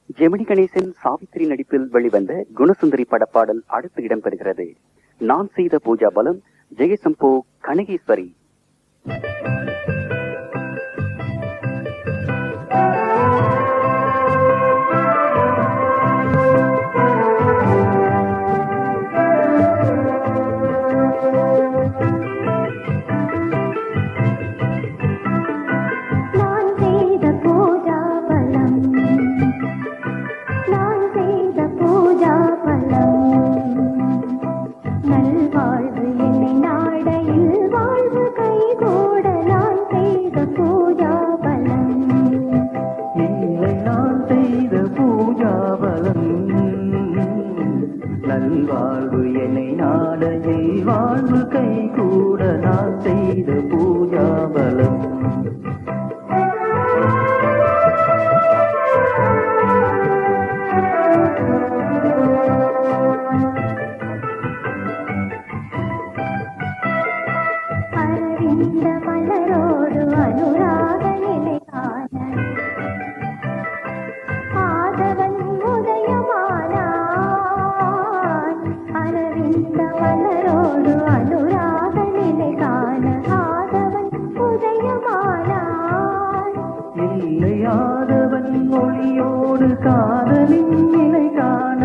ஜெமினி கணேசன் சாவித்திரி நடிப்பில் வெளிவந்த குணசுந்தரி படப்பாடல் அடுத்து இடம்பெறுகிறது நான் செய்த பூஜா பலம் ஜெயசம்போ கனகேஸ்வரி நான் செய்த பூஜா பலம் நான் செய்த பூஜா பலம் நல்வாழ்வு என்னை நாடையில் வாழ்வு கைகூட நான் செய்த பூஜா பலம் இல்லை நான் செய்த பூஜா பலம் நல்வாழ்வு என்னை நாடையில் வாழ்வு கை கூட நான் செய்த பூஜா பலம் அரவிந்த மலரோடு அனுராக நிலை காண ஆதவன் உதயமானான் அரவிந்த மலரோடு அனுராக நிலை காண ஆதவன் உதயமானான் இல்லையாதவன் மொழியோடு காதலின் நிலை காண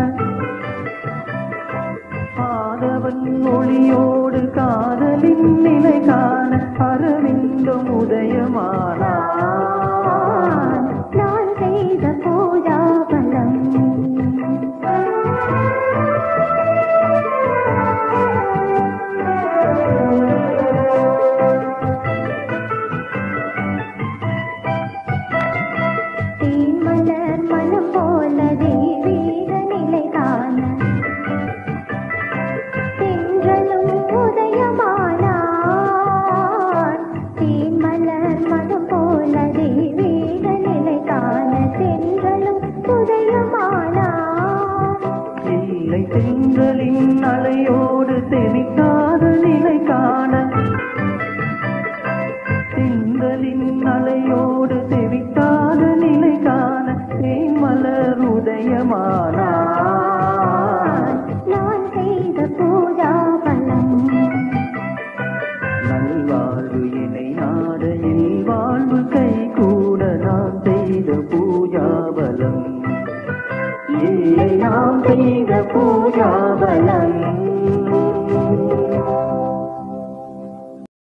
ஆதவன் மொழியோடு காதலின் நிலை காண அரவிந்தம் உதயமானான் நான் செய்த பூஜா பலம் தேன்மலர் மனம் போல தெய்வீக நிலை காண தென்றலும் உதயமானான் தேன்மலர் மனம் போல தெய்வீக நிலை காண தென்றலும் உதயமானான் இல்லை தென்றலின் அலையோடு தெளிக்காத நிலை காண தென்றலின் அலையோடு